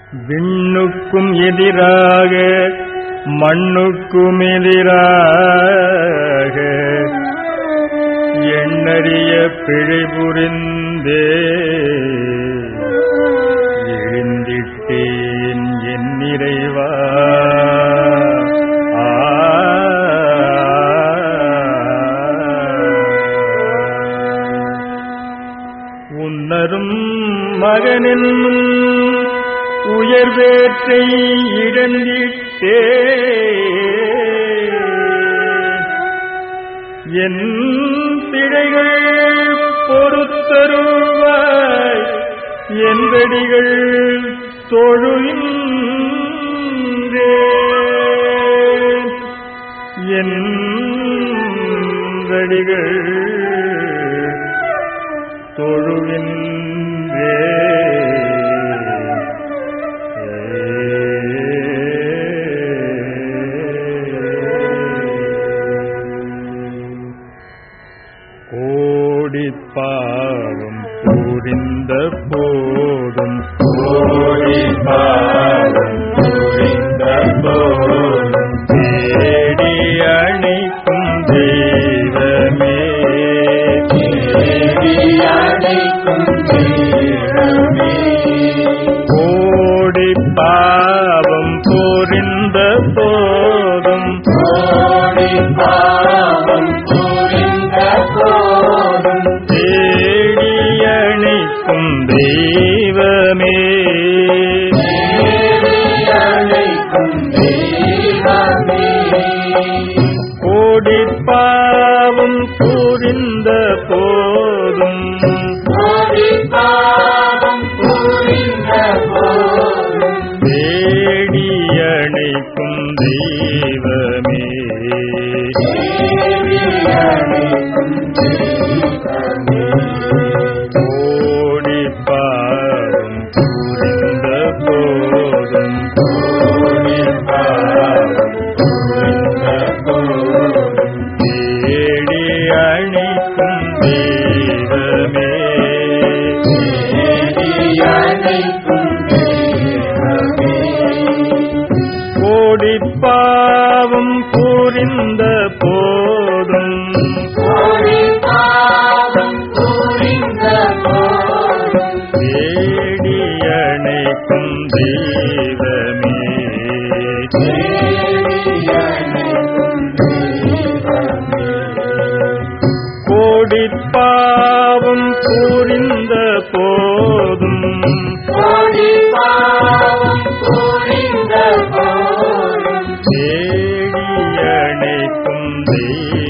விண்ணுக்கும் எதிராக மண்ணுக்கும் எதிராக எண்ணறிய பிழை புரிந்தே எழுந்திட்டேன் என் நிறைவா ஆ. உன்னரும் மகனென்னும் உயர்வேற்றை இழந்திட்டே என் பிழைகள் பொறுத்தருவாய் என்படிகள் தொழுகின்றேன் என் வடிகள் தொழுகின்றே கோடி பாவம் புரிந்த போதும் கோடி பாவம் புரிந்த போதும் தேடி அணைக்கும் தெய்வமே தேடி அணைக்கும் தெய்வமே கோடி பாவம் புரிந்த போதும் கோடி பாவம் புரிந்த போதும் தேடி அணைக்கும் தெய்வமே கோடி பாவம் புரிந்த போதும் தேடி அணைக்கும் தெய்வமே கோடி பாவம் புரிந்த போதும் கோடி பாவம் புரிந்த போதும் தேடி அணைக்கும் தெய்வமே கோடி பாவம் புரிந்த போதும் தேடி அணைக்கும் தெய்வமே கோடி பாவம் புரிந்த போதும் தேடி அணைக்கும் தெய்வமே